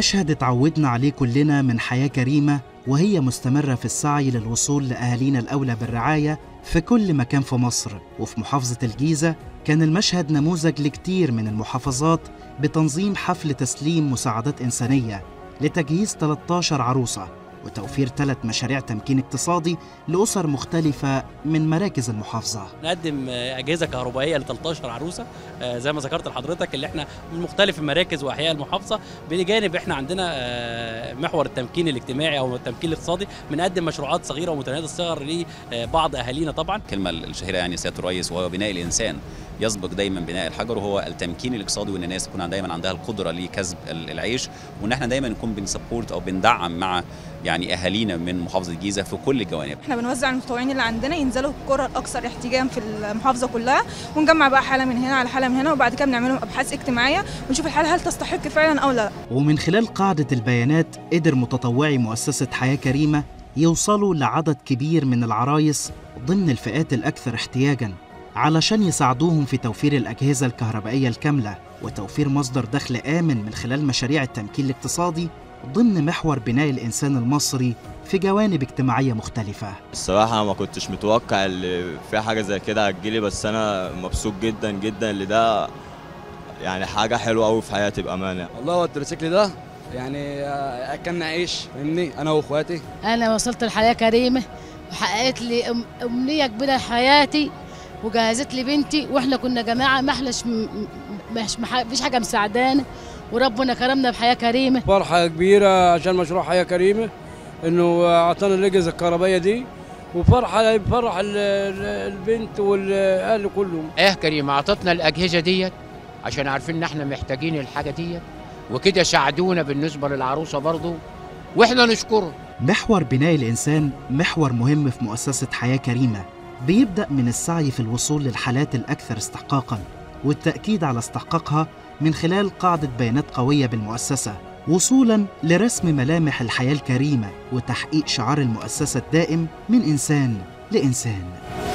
مشهد اتعودنا عليه كلنا من حياة كريمة وهي مستمرة في السعي للوصول لأهالينا الأولى بالرعاية في كل مكان في مصر وفي محافظة الجيزة كان المشهد نموذج لكتير من المحافظات بتنظيم حفل تسليم مساعدات إنسانية لتجهيز 13 عروسة وتوفير ثلاث مشاريع تمكين اقتصادي لأسر مختلفة من مراكز المحافظة نقدم اجهزه كهربائيه ل 13 عروسه آه، زي ما ذكرت لحضرتك اللي احنا من مختلف المراكز واحياء المحافظه بجانب احنا عندنا آه، محور التمكين الاجتماعي او التمكين الاقتصادي بنقدم مشروعات صغيره ومتناهيه الصغر لبعض اهالينا طبعا الكلمة الشهيرة يعني سيادة الرئيس وهو بناء الإنسان يسبق دايما بناء الحجر وهو التمكين الاقتصادي وان الناس تكون دايما عندها القدره لكسب ال- العيش وان احنا دايما نكون بنسبورت او بندعم مع يعني اهالينا من محافظه الجيزه في كل الجوانب احنا بنوزع المتطوعين اللي عندنا ينزلوا القرى الاكثر احتياجا في المحافظه كلها ونجمع بقى حاله من هنا على حاله من هنا وبعد كده بنعمل لهم ابحاث اجتماعيه ونشوف الحاله هل تستحق فعلا او لا ومن خلال قاعدة البيانات قدر متطوعي مؤسسة حياة كريمة يوصلوا لعدد كبير من العرايس ضمن الفئات الأكثر احتياجاً علشان يساعدوهم في توفير الأجهزة الكهربائية الكاملة وتوفير مصدر دخل آمن من خلال مشاريع التمكين الاقتصادي ضمن محور بناء الإنسان المصري في جوانب اجتماعية مختلفة الصراحة ما كنتش متوقع اللي في حاجة زي كده هتجيلي بس أنا مبسوط جدا جدا اللي ده يعني حاجة حلوة أوي في حياتي بأمانة والله هو التروسيكل ده يعني آه، اكلنا عيش فاهمني انا واخواتي انا وصلت لحياه كريمه وحققت لي أم- امنيه كبيره لحياتي وجهزت لي بنتي واحنا كنا جماعه ما احناش م- م- مش مح- مفيش حاجه مساعدانا وربنا كرمنا بحياه كريمه فرحه كبيره عشان مشروع حياه كريمه انه اعطانا الاجهزه الكهربائيه دي وفرحه بفرح ال- ال- البنت والاهل كلهم ايه كريم اعطتنا الاجهزه ديت عشان عارفين ان احنا محتاجين الحاجه ديت وكده ساعدونا بالنسبه للعروسه برضو واحنا نشكره محور بناء الإنسان محور مهم في مؤسسة حياة كريمة بيبدأ من السعي في الوصول للحالات الأكثر استحقاقاً والتأكيد على استحقاقها من خلال قاعدة بيانات قوية بالمؤسسة وصولاً لرسم ملامح الحياة الكريمة وتحقيق شعار المؤسسة الدائم من إنسان لإنسان